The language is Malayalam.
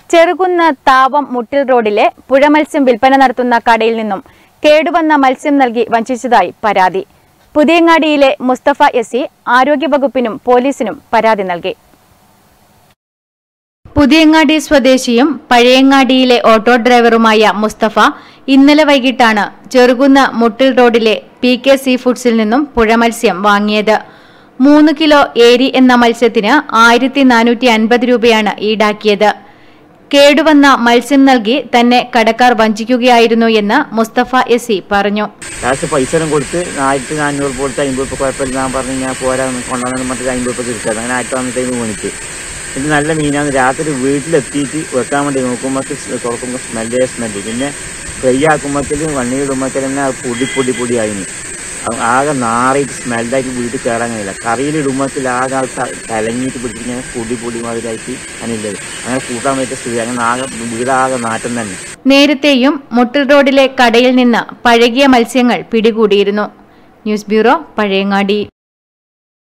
ചെറുകുന്ന് താവം മുട്ടിൽ റോഡിലെ പുഴമത്സ്യം വിൽപ്പന നടത്തുന്ന കടയിൽ നിന്നും കേടുവന്ന മത്സ്യം നൽകി വഞ്ചിച്ചതായി പരാതി പുതിയങ്ങാടിയിലെ മുസ്തഫ എസ് ആരോഗ്യവകുപ്പിനും പോലീസിനും പരാതി നൽകി പുതിയങ്ങാടി സ്വദേശിയും പഴയങ്ങാടിയിലെ ഓട്ടോ ഡ്രൈവറുമായ മുസ്തഫ ഇന്നലെ വൈകിട്ടാണ് ചെറുകുന്ന് മുട്ടിൽ റോഡിലെ പി കെ സീ ഫുഡ്സിൽ നിന്നും പുഴമത്സ്യം വാങ്ങിയത് മൂന്ന് കിലോ ഏരി എന്ന മത്സ്യത്തിന് ആയിരത്തി നാനൂറ്റി അൻപത് രൂപയാണ് ഈടാക്കിയത് കേടുവന്ന മത്സ്യം നൽകി തന്നെ കടക്കാർ വഞ്ചിക്കുകയായിരുന്നു എന്ന് മുസ്തഫ എസ് പറഞ്ഞു ലാസ്റ്റ് പൈസ എല്ലാം കൊടുത്ത് ആയിരത്തി നാനൂറ് കൊടുത്ത് അമ്പത് രൂപ കുഴപ്പമില്ല ഞാൻ പറഞ്ഞു ഞാൻ പോരാ കൊണ്ടുവന്നു മറ്റേ അമ്പത് രൂപ തിരിച്ചത് അങ്ങനെ ആയിരത്തി നാനൂറ്റി മേടിച്ച് ഇത് നല്ല മീനാണ് രാത്രി വീട്ടിലെത്തിയിട്ട് വെക്കാൻ വേണ്ടി നോക്കുമ്പോൾ തുറക്കുമ്പോൾ സ്മെല്ലേ സ്മെല്ല് പിന്നെ ഫ്രൈ ആക്കുമ്പോഴത്തേക്കും വണ്ണി ഇടുമ്പോഴത്തേക്കും തന്നെ അത് പൊടി പൊടി പൊടി ആയിന് അത് ആകെ നാറിയിട്ട് സ്മെല്ലായിട്ട് വീട്ടിൽ കയറാൻ കഴിയില്ല കറിയിൽ ഇടുമ്പോഴത്തിൽ ആകെ ആൾ ത- കലങ്ങിയിട്ട് പിടിച്ചിട്ട് ഇങ്ങനെ പൊടി പൊടി മാതിരിയായിട്ട് അങ്ങനെയുള്ളത് അങ്ങനെ കൂട്ടാൻ പറ്റിയ സ്ഥിതി അങ്ങനെ ആകെ വീടാകെ നാറ്റം തന്നെ നേരത്തെയും മുട്ടിൽ റോഡിലെ കടയിൽ നിന്ന് പഴകിയ മത്സ്യങ്ങൾ പിടികൂടിയിരുന്നു ന്യൂസ് ബ്യൂറോ പഴയങ്ങാടി